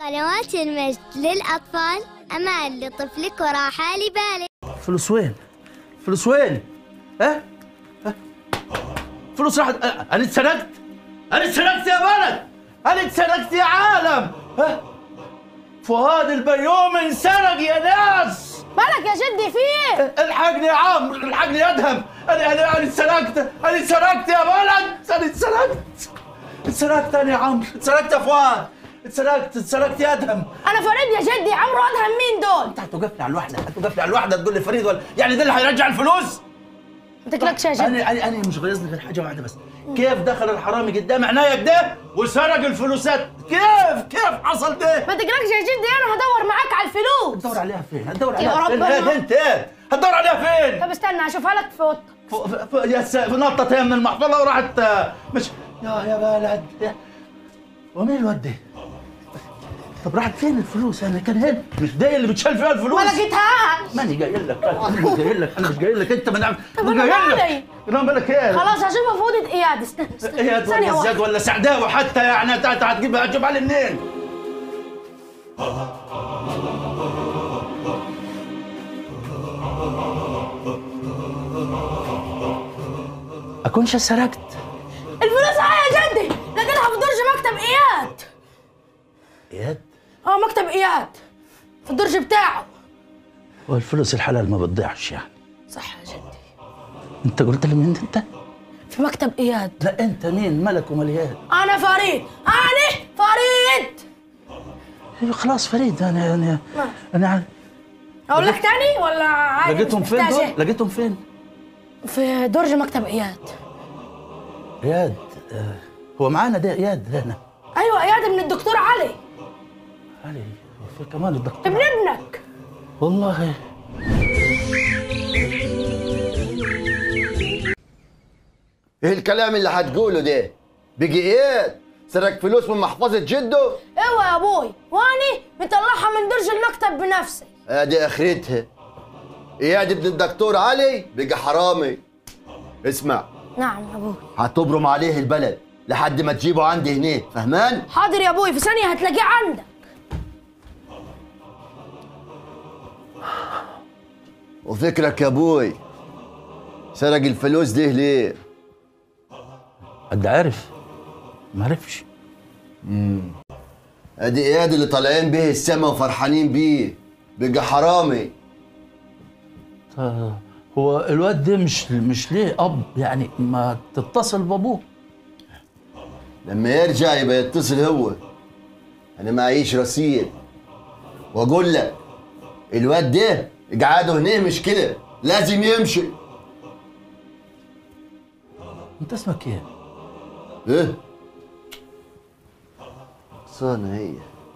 قنوات المجد للأطفال أمان لطفلك وراحة لبالك فلوس وين؟ فلوس وين؟ ها؟ ها؟ فلوس راحت أ- انا اتسرقت؟ انا اتسرقت يا بلد! انا اتسرقت يا عالم! ها؟ فؤاد البيومي انسرق يا ناس! مالك يا جدي في ايه؟ الحقني يا عم الحقني يا ادهم انا انا انا اتسرقت انا اتسرقت يا بلد انا اتسرقت اتسرقت انا يا عم اتسرقت يا فؤاد اتسرقت اتسرقت يا ادهم انا فريد يا جدي عمرو ادهم مين دول؟ انت هتوقفني على الوحده هتوقفني على الوحده تقول لي فريد ولا يعني ده اللي هيرجع الفلوس ما تقلقش يا جدي انا انا انا مش غيظني غير حاجه واحده بس كيف دخل الحرامي قدام عينيا كده وسرق الفلوسات كيف كيف حصل ده ما تقلقش يا جدي انا هدور معاك على الفلوس هتدور عليها فين هتدور يا عليها فين ربنا. هيك انت ايه هتدور عليها فين طب استنى هشوفها لك في اوضتك ف- ف- ف- يا س... نطت هي من المحفظه وراحت آه، مش يا يا بلد يا- ومين الواد ده؟ طب راحت فين الفلوس انا كان هنا مش ده اللي بتشال فيها الفلوس ما لقيتهاش ماني جاي لك انا مش جاي لك انا مش جاي لك انت من طب مش أنا جاي لك مالي؟ انا بالك ايه خلاص هشوفها في اوضه اياد استنى استنى اياد ثانية ولا زياد واحدة ولا سعداوي حتى يعني انت أنت هتجيب هتجيب علي منين؟ اكونش سرقت الفلوس اهي يا جدي لقيتها في درج مكتب اياد اياد اه مكتب اياد في الدرج بتاعه والفلوس الحلال ما بتضيعش يعني صح يا جدي انت قلت لي مين انت؟ في مكتب اياد لا انت مين ملك ومال اياد؟ انا فريد انا فريد ايوه خلاص فريد انا انا انا عارف. اقول لك تاني ولا عادي لقيتهم مش فين محتاجة؟ دول؟ لقيتهم فين؟ في درج مكتب اياد اياد آه، هو معانا ده اياد هنا ايوه اياد من الدكتور علي علي في كمان الدكتور ابن ابنك والله ايه الكلام اللي هتقوله ده؟ بيجي ايه؟ سرق فلوس من محفظة جده؟ ايوه يا ابوي واني مطلعها من درج المكتب بنفسي ادي اخرتها اياد ابن الدكتور علي بقى حرامي اسمع نعم يا ابوي هتبرم عليه البلد لحد ما تجيبه عندي هناك فهمان؟ حاضر يا ابوي في ثانيه هتلاقيه عندك وفكرك يا ابوي سرق الفلوس دي ليه؟ قد عارف ما عرفش ادي اياد اللي طالعين بيه السما وفرحانين بيه بقى حرامي آه، هو الواد ده مش مش ليه اب يعني ما تتصل بابوه لما يرجع يبقى يتصل هو انا معيش رصيد واقول لك الواد ده قعاده هنا مش كده لازم يمشي انت اسمك ايه؟ ايه صانع هي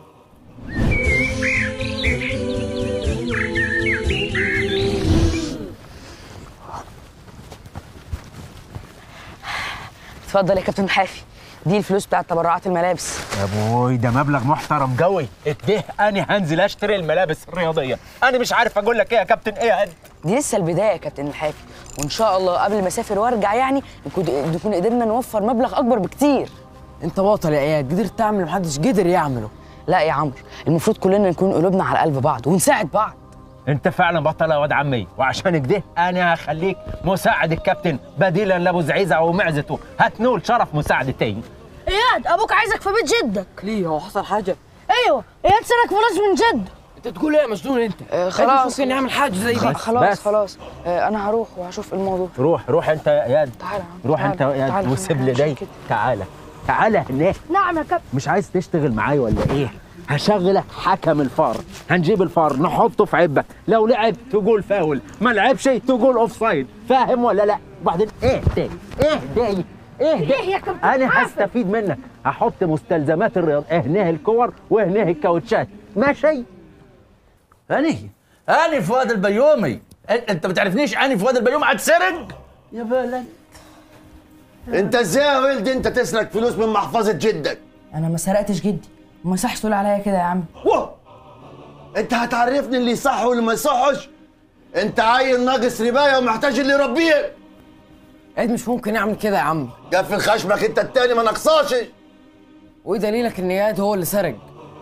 اتفضل يا كابتن حافي دي الفلوس بتاعت تبرعات الملابس يا ابوي ده مبلغ محترم قوي اتده انا هنزل اشتري الملابس الرياضيه انا مش عارف اقول لك ايه يا كابتن ايه يا هد دي لسه البدايه يا كابتن الحافي وان شاء الله قبل ما اسافر وارجع يعني نكون نكون قدرنا نوفر مبلغ اكبر بكتير انت بطل يا اياد قدرت تعمل اللي محدش قدر يعمله لا يا عمرو المفروض كلنا نكون قلوبنا على قلب بعض ونساعد بعض انت فعلا بطل يا واد عمي وعشان كده انا هخليك مساعد الكابتن بديلا لابو زعيزه ومعزته هتنول شرف مساعدتين اياد ابوك عايزك في بيت جدك ليه هو حصل حاجه ايوه اياد سرق فلوس من جد انت تقول ايه يا مجنون انت آه خلاص ممكن نعمل حاجه زي دي خلاص بس. خلاص آه انا هروح وهشوف الموضوع روح روح انت يا اياد تعالى يا عم، روح تعالى، انت يا اياد تعالى، وسيب احنا لي عشان دي كده. تعالى تعالى هناك نعم يا كابتن مش عايز تشتغل معايا ولا ايه هشغلك حكم الفار هنجيب الفار نحطه في عبه لو لعب تقول فاول ما لعبش تقول اوف سايد فاهم ولا لا وبعدين ايه ده ايه ده ايه إيه ده يا كابتن انا حافظ؟ هستفيد منك هحط مستلزمات الرياض هنيه الكور وهنيه الكاوتشات ماشي اني اني فؤاد البيومي أن- انت ما تعرفنيش اني فؤاد البيومي هتسرق يا بلد انت ازاي يا ولد انت تسرق فلوس من محفظة جدك انا ما سرقتش جدي وما يصحش تقول عليا كده يا عم واه انت هتعرفني اللي صح واللي ما يصحش انت عيل ناقص رباية ومحتاج اللي يربيه اياد مش ممكن يعمل كده يا عم قفل خشمك انت التاني ما نقصاش وايه دليلك ان اياد هو اللي سرق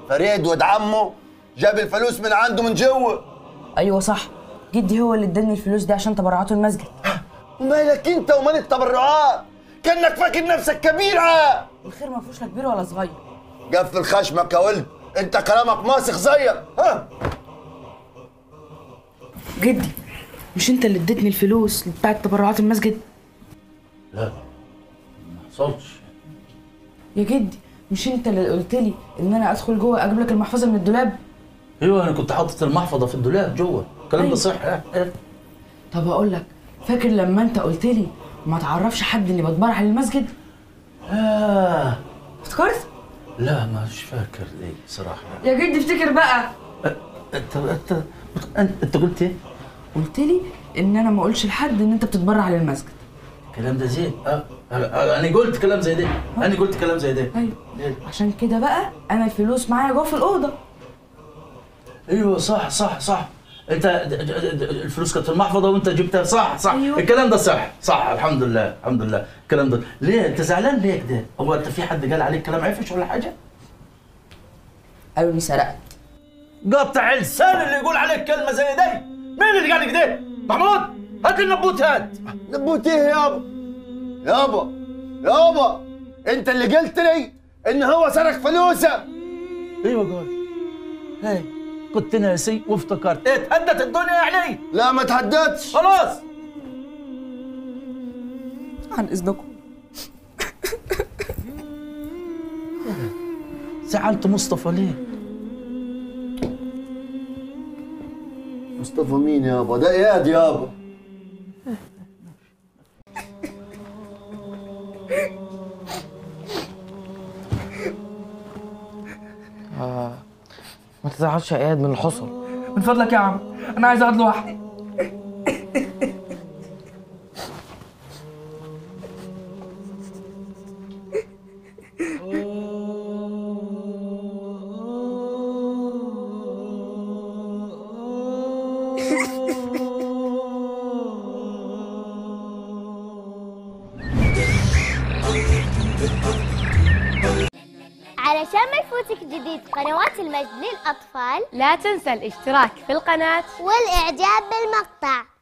فريد ولد عمه جاب الفلوس من عنده من جوه ايوه صح جدي هو اللي اداني الفلوس دي عشان تبرعاته المسجد ومالك انت ومال التبرعات كانك فاكر نفسك كبيره الخير ما فيهوش لا كبير ولا صغير قفل خشمك يا ولد انت كلامك ماسخ زيك ها جدي مش انت اللي اديتني الفلوس بتاعت تبرعات المسجد لا ما حصلش يا جدي مش انت اللي قلت لي ان انا ادخل جوه اجيب لك المحفظه من الدولاب ايوه انا كنت حاطط المحفظه في الدولاب جوه الكلام ده أيوة. صح اه، اه. طب اقول لك فاكر لما انت قلت لي ما تعرفش حد اني بتبرع للمسجد آه افتكرت لا مش فاكر ليه صراحة يا جدي افتكر بقى انت انت انت, انت قلت ايه؟ قلت لي ان انا ما اقولش لحد ان انت بتتبرع للمسجد الكلام ده زين اه اه، اه، انا قلت كلام زي ده انا قلت كلام زي ده ايوه عشان كده بقى انا الفلوس معايا جوه في الاوضه ايوه صح صح صح انت د- د- د- الفلوس كانت في المحفظه وانت جبتها صح صح أيوة. الكلام ده صح صح الحمد لله الحمد لله الكلام ده ليه انت زعلان ليه كده هو انت في حد قال عليك كلام عفش ولا حاجه قالوا لي سرقت قطع لسان اللي يقول عليك كلمه زي دي مين اللي قال لك ده محمود هات لي النبوت هات نبوت ايه يابا يابا يابا انت اللي قلت لي ان هو سرق فلوسه ايوه قول هاي كنت ناسي وافتكرت ايه تهدت الدنيا يعني لا ما تهددش خلاص عن اذنكم زعلت مصطفى ليه مصطفى مين يابا ده اياد يابا ما تزعلش يا اياد من اللي حصل من فضلك يا عم انا عايز اقعد لوحدي علشان ما يفوتك جديد قنوات المجد للأطفال لا تنسى الاشتراك في القناة والإعجاب بالمقطع